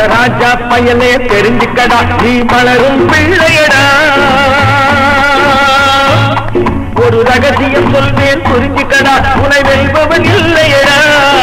ராஜா பயலே தெரிஞ்சுக்கடா நீ வளரும் பிள்ளையடா ஒரு ரகசியம் சொல்வேன் புரிஞ்சுக்கடா உனை வெல்பவன் இல்லையடா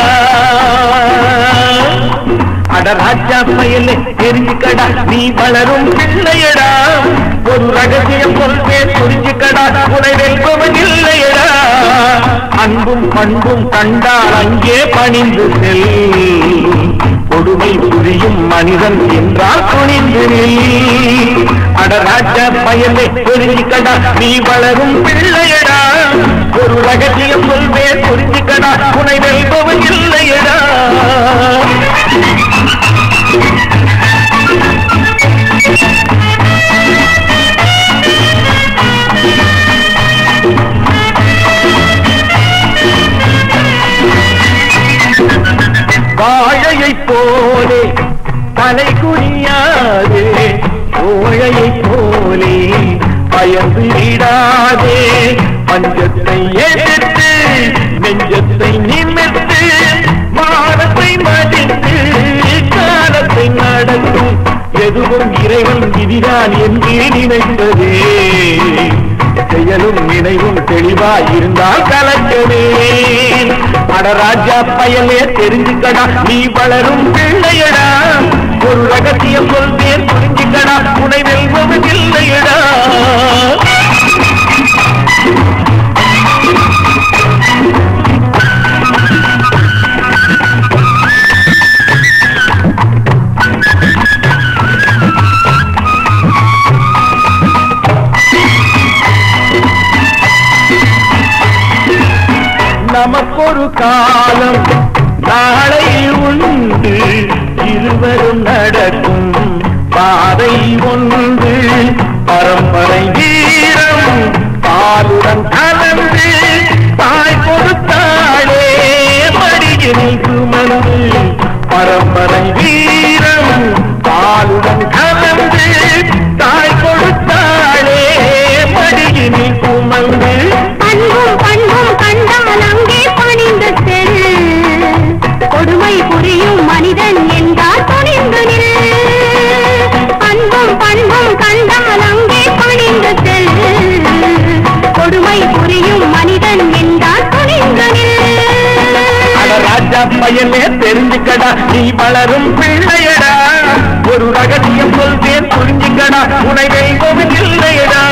அட ராஜா பயலே தெரிஞ்சுக்கடா நீ வளரும் பிள்ளையடா ஒரு ரகசியம் சொல்வேன் புரிஞ்சுக்கடா உனை வெல்பவன் இல்லையடா அன்பும் பண்பும் கண்டால் அங்கே பணிந்து செல் கொடுமை புரியும் மனிதன் என்றால் துணிந்து நில் அட ராஜா பயலை தெரிஞ்சுக்கடா நீ வளரும் பிள்ளையடா ஒரு ரகசியம் சொல்வேன் புரிஞ்சுக்கடா உனை வெல்பவன் இல்லையடா வாழையைப் போலே தலை குனியாதே ஓழையைப் போலே பயந்து விடாதே பஞ்சத்தை எதிர்த்து நெஞ்சத்தை நிமிர்த்து மானத்தை மதித்து காலத்தை நடத்தும் எதுவும் இறைவன் விதிதான் என்று நினைத்ததே செயலும் நினைவும் தெளிவாய் இருந்தால் கலக்கவே அடராஜா பயலே தெரிஞ்சுக்கடா நீ வளரும் பிள்ளையடா ஒரு ரகசியம் சொல்வேன் புரிஞ்சுக்கடா உனை வெல்வது இல்லையடா நமக்கொரு காலம் நாளை உண்டு இருவரும் நடக்கும் பாதை ஒன்று பரம்பரை வீரம் பாலுடன் கலந்து தாய் கொடுத்தாளே மடியினில் சுமந்து பரம்பரை வீரம் பாலுடன் கலந்து தாய் கொடுத்தாளே மடியினில் சுமந்து அன்பும் பண்பும் கண்டால் அங்கே பணிந்து செல் கொடுமை புரியும் மனிதன் என்றால் துணிந்து நில் அன்பும் பண்பும் கண்டால் அங்கே பணிந்து செல் கொடுமை புரியும் மனிதன் என்றால் துணிந்து அட நில் ராஜா பையனே தெரிஞ்சுக்கடா நீ வளரும் பிள்ளையடா ஒரு ரகசியம் சொல்வேன் புரிஞ்சுக்கடா உனை வெல்பவன் இல்லையடா